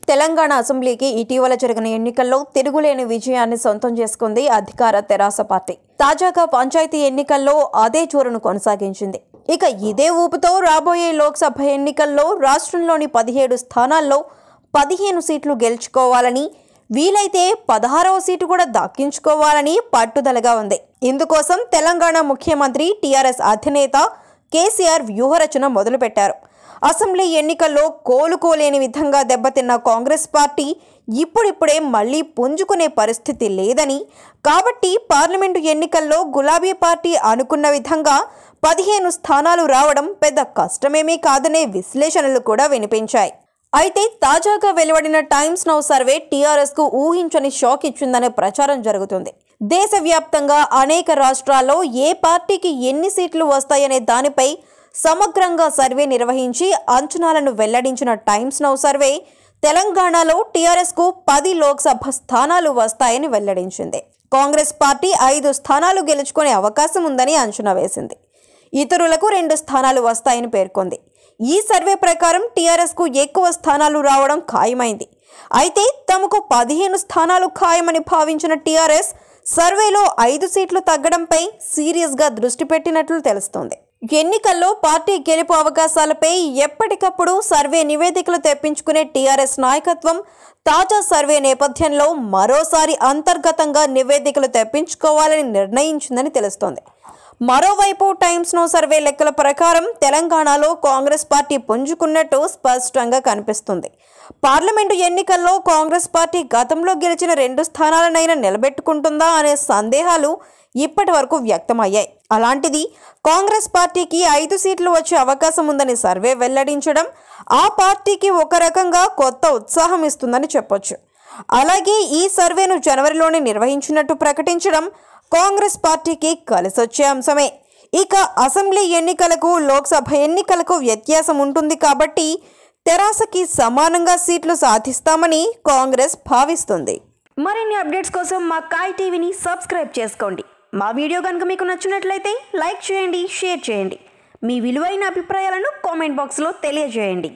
తెలంగాణ అసెంబ్లీకి ఇటీవల జరిగిన ఎన్నికల్లో తిరుగులేని విజయాన్ని సొంతం చేసుకుంది అధికార తెరాస పార్టీ తాజాగా పంచాయతీ ఎన్నికల్లో అదే చోరును కొనసాగించింది ఇక ఇదే ఊపుతో రాబోయే లోక్సభ ఎన్నికల్లో రాష్ట్రంలోని పదిహేడు స్థానాల్లో పదిహేను సీట్లు గెలుచుకోవాలని వీలైతే పదహారవ సీటు కూడా దక్కించుకోవాలని పట్టుదలగా ఉంది ఇందుకోసం తెలంగాణ ముఖ్యమంత్రి టీఆర్ఎస్ అధినేత కేసీఆర్ వ్యూహరచన మొదలుపెట్టారు అసెంబ్లీ ఎన్నికల్లో కోలుకోలేని విధంగా దెబ్బతిన్న కాంగ్రెస్ పార్టీ ఇప్పుడిప్పుడే మళ్లీ పుంజుకునే పరిస్థితి లేదని కాబట్టి పార్లమెంటు ఎన్నికల్లో గులాబీ పార్టీ అనుకున్న విధంగా పదిహేను స్థానాలు రావడం పెద్ద కష్టమేమీ కాదనే విశ్లేషణలు కూడా వినిపించాయి అయితే తాజాగా వెలువడిన టైమ్స్ నౌ సర్వే టీఆర్ఎస్ కు ఊహించని షాక్ ఇచ్చిందనే ప్రచారం జరుగుతుంది దేశవ్యాప్తంగా అనేక రాష్ట్రాల్లో ఏ పార్టీకి ఎన్ని సీట్లు వస్తాయనే దానిపై సమగ్రంగా సర్వే నిర్వహించి అంచనాలను వెల్లడించిన టైమ్స్ నౌ సర్వే తెలంగాణలో టీఆర్ఎస్ కు పది లోక్సభ స్థానాలు వస్తాయని వెల్లడించింది కాంగ్రెస్ పార్టీ ఐదు స్థానాలు గెలుచుకునే అవకాశం ఉందని అంచనా వేసింది ఇతరులకు రెండు స్థానాలు వస్తాయని పేర్కొంది ఈ సర్వే ప్రకారం టీఆర్ఎస్ కు ఎక్కువ స్థానాలు రావడం ఖాయమైంది అయితే తమకు పదిహేను స్థానాలు ఖాయమని భావించిన టీఆర్ఎస్ సర్వేలో ఐదు సీట్లు తగ్గడంపై సీరియస్గా దృష్టి పెట్టినట్లు తెలుస్తోంది ఎన్నికల్లో పార్టీ గెలుపు అవకాశాలపై ఎప్పటికప్పుడు సర్వే నివేదికలు తెప్పించుకునే టీఆర్ఎస్ నాయకత్వం తాజా సర్వే నేపథ్యంలో మరోసారి అంతర్గతంగా నివేదికలు తెప్పించుకోవాలని నిర్ణయించిందని తెలుస్తోంది మరోవైపు టైమ్స్ నో సర్వే లెక్కల ప్రకారం తెలంగాణలో కాంగ్రెస్ పార్టీ పుంజుకున్నట్టు స్పష్టంగా కనిపిస్తుంది పార్లమెంటు ఎన్నికల్లో కాంగ్రెస్ పార్టీ గతంలో గెలిచిన రెండు స్థానాలనైనా నిలబెట్టుకుంటుందా అనే సందేహాలు ఇప్పటి వరకు వ్యక్తమయ్యాయి అలాంటిది కాంగ్రెస్ పార్టీకి ఐదు సీట్లు వచ్చే అవకాశం ఉందని సర్వే వెల్లడించడం ఆ పార్టీకి ఒక రకంగా కొత్త ఉత్సాహం ఇస్తుందని చెప్పొచ్చు అలాగే ఈ సర్వేను జనవరిలోనే నిర్వహించినట్టు ప్రకటించడం కాంగ్రెస్ పార్టీకి కలిసొచ్చే అంశమే ఇక అసెంబ్లీ ఎన్నికలకు లోక్సభ ఎన్నికలకు వ్యత్యాసం ఉంటుంది కాబట్టి తెరాసకి సమానంగా సీట్లు సాధిస్తామని కాంగ్రెస్ భావిస్తుంది మరిన్ని అప్డేట్స్ కోసం మా కాయ్ టీవీని సబ్స్క్రైబ్ చేసుకోండి మా వీడియో కనుక మీకు నచ్చినట్లయితే లైక్ చేయండి షేర్ చేయండి మీ విలువైన అభిప్రాయాలను కామెంట్ బాక్స్లో తెలియజేయండి